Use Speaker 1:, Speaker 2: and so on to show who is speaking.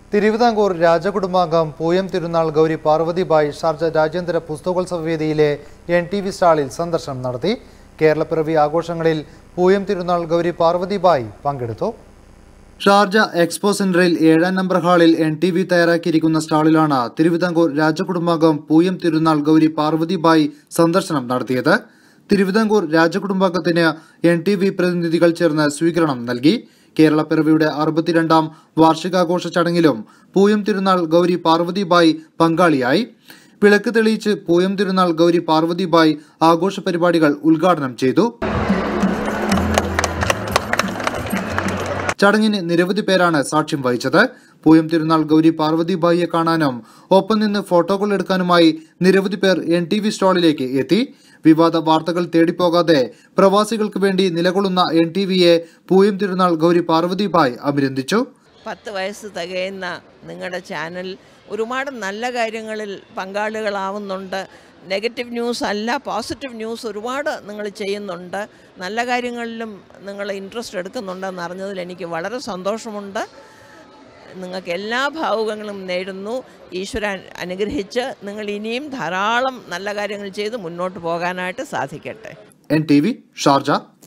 Speaker 1: തിരുവിതാംകൂർ രാജകുടുംബാംഗം പൂയം തിരുനാൾ ഗൗരി പാർവതിബായ് ഷാർജ രാജ്യാന്തര പുസ്തകോത്സവ വേദിയിലെ എൻ ടി വി സ്റ്റാളിൽ സന്ദർശനം നടത്തി കേരളപ്പിറവി ആഘോഷങ്ങളിൽ പൂയം തിരുനാൾ ഗൗരി പാർവതിബായ് പങ്കെടുത്തു ഷാർജ എക്സ്പോ സെന്ററിൽ ഏഴാം നമ്പർ ഹാളിൽ എൻ ടി വി തയ്യാറാക്കിയിരിക്കുന്ന സ്റ്റാളിലാണ് തിരുവിതാംകൂർ രാജകുടുംബാംഗം പൂയം തിരുനാൾ ഗൗരി പാർവതിബായ് സന്ദർശനം നടത്തിയത് തിരുവിതാംകൂർ രാജകുടുംബാംഗത്തിന് എൻ ടി വി പ്രതിനിധികൾ ചേർന്ന് സ്വീകരണം നൽകി കേരളപ്പിറവിയുടെ അറുപത്തിരണ്ടാം വാർഷികാഘോഷ ചടങ്ങിലും പൂയം തിരുനാൾ ഗൗരി പാർവതിബായ് പങ്കാളിയായി വിളക്ക് തെളിയിച്ച് പൂയം തിരുനാൾ ഗൗരി പാർവതിബായ് ആഘോഷ പരിപാടികൾ ഉദ്ഘാടനം ചെയ്തു ചടങ്ങിന് നിരവധി പേരാണ് സാക്ഷ്യം വഹിച്ചത് പൂയം തിരുനാൾ ഗൗരി പാർവതിബായിയെ കാണാനും ഒപ്പം നിന്ന് ഫോട്ടോകൾ എടുക്കാനുമായി നിരവധി പേർ എൻ ടി വി സ്റ്റാളിലേക്ക് എത്തി വിവാദ വാർത്തകൾ തേടിപ്പോകാതെ പ്രവാസികൾക്ക് വേണ്ടി നിലകൊള്ളുന്ന എൻ ടി വിയെ പൂയം തിരുനാൾ ഗൗരി പാർവതിബായ് അഭിനന്ദിച്ചു
Speaker 2: പത്ത് വയസ്സ് തികയുന്ന നിങ്ങളുടെ ചാനൽ ഒരുപാട് നല്ല കാര്യങ്ങളിൽ പങ്കാളികളാവുന്നുണ്ട് നെഗറ്റീവ് ന്യൂസ് അല്ല പോസിറ്റീവ് ന്യൂസ് ഒരുപാട് നിങ്ങൾ ചെയ്യുന്നുണ്ട് നല്ല കാര്യങ്ങളിലും നിങ്ങൾ ഇൻട്രസ്റ്റ് എടുക്കുന്നുണ്ടെന്ന് അറിഞ്ഞതിൽ എനിക്ക് വളരെ സന്തോഷമുണ്ട് നിങ്ങൾക്ക് എല്ലാ ഭാവുകങ്ങളും നേരുന്നു ഈശ്വരൻ അനുഗ്രഹിച്ച് നിങ്ങൾ ഇനിയും ധാരാളം നല്ല കാര്യങ്ങൾ ചെയ്ത് മുന്നോട്ട് പോകാനായിട്ട് സാധിക്കട്ടെ
Speaker 1: എൻ ടി വി ഷാർജ